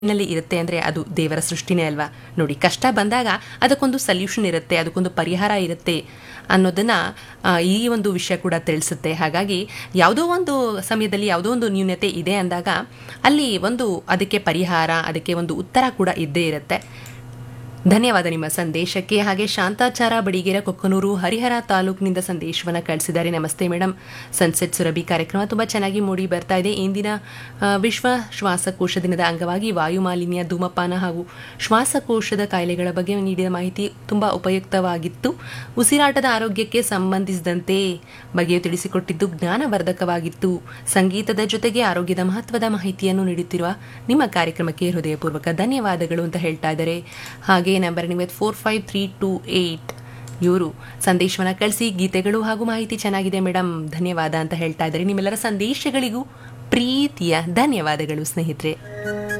ನಲ್ಲಿ ಇರುತ್ತೆ ಅಂದರೆ ಅದು ದೇವರ ಸೃಷ್ಟಿನೇ ಅಲ್ವಾ ನೋಡಿ ಕಷ್ಟ ಬಂದಾಗ ಅದಕ್ಕೊಂದು ಸಲ್ಯೂಷನ್ ಇರುತ್ತೆ ಅದಕ್ಕೊಂದು ಪರಿಹಾರ ಇರುತ್ತೆ ಅನ್ನೋದನ್ನ ಆ, ಈ ಒಂದು ವಿಷಯ ಕೂಡ ತಿಳಿಸುತ್ತೆ ಹಾಗಾಗಿ ಯಾವುದೋ ಒಂದು ಸಮಯದಲ್ಲಿ ಯಾವುದೋ ಒಂದು ನ್ಯೂನತೆ ಇದೆ ಅಂದಾಗ ಅಲ್ಲಿ ಒಂದು ಅದಕ್ಕೆ ಪರಿಹಾರ ಅದಕ್ಕೆ ಒಂದು ಉತ್ತರ ಕೂಡ ಇದ್ದೇ ಇರುತ್ತೆ ಧನ್ಯವಾದ ನಿಮ್ಮ ಸಂದೇಶಕ್ಕೆ ಹಾಗೆ ಶಾಂತಾಚಾರ ಬಡಿಗೇರ ಕೊಕ್ಕನೂರು ಹರಿಹರ ತಾಲೂಕಿನಿಂದ ಸಂದೇಶವನ್ನು ಕಳಿಸಿದ್ದಾರೆ ನಮಸ್ತೆ ಮೇಡಮ್ ಸನ್ಸೆಟ್ ಸುರಭಿ ಕಾರ್ಯಕ್ರಮ ತುಂಬ ಚೆನ್ನಾಗಿ ಮೂಡಿ ಬರ್ತಾ ಇದೆ ಇಂದಿನ ಆ, ವಿಶ್ವ ಶ್ವಾಸಕೋಶ ದಿನದ ಅಂಗವಾಗಿ ವಾಯು ಮಾಲಿನ್ಯ ಧೂಮಪಾನ ಹಾಗೂ ಶ್ವಾಸಕೋಶದ ಕಾಯಿಲೆಗಳ ಬಗ್ಗೆ ನೀಡಿದ ಮಾಹಿತಿ ತುಂಬ ಉಪಯುಕ್ತವಾಗಿತ್ತು ಉಸಿರಾಟದ ಆರೋಗ್ಯಕ್ಕೆ ಸಂಬಂಧಿಸಿದಂತೆ ಬಗ್ಗೆಯೂ ತಿಳಿಸಿಕೊಟ್ಟಿದ್ದು ಜ್ಞಾನವರ್ಧಕವಾಗಿತ್ತು ಸಂಗೀತದ ಜೊತೆಗೆ ಆರೋಗ್ಯದ ಮಹತ್ವದ ಮಾಹಿತಿಯನ್ನು ನೀಡುತ್ತಿರುವ ನಿಮ್ಮ ಕಾರ್ಯಕ್ರಮಕ್ಕೆ ಹೃದಯಪೂರ್ವಕ ಧನ್ಯವಾದಗಳು ಅಂತ ಹೇಳ್ತಾ ಇದ್ದಾರೆ ಹಾಗೆ ನಂಬರ್ ನಿಮಗೆ four five three two eight ಇವರು ಸಂದೇಶವನ್ನು ಕಳಿಸಿ ಗೀತೆಗಳು ಹಾಗೂ ಮಾಹಿತಿ ಚೆನ್ನಾಗಿದೆ ಮೇಡಮ್ ಧನ್ಯವಾದ ಅಂತ ಹೇಳ್ತಾ ಇದ್ದಾರೆ ನಿಮ್ಮೆಲ್ಲರ ಸಂದೇಶಗಳಿಗೂ ಪ್ರೀತಿಯ ಧನ್ಯವಾದಗಳು ಸ್ನೇಹಿತರೆ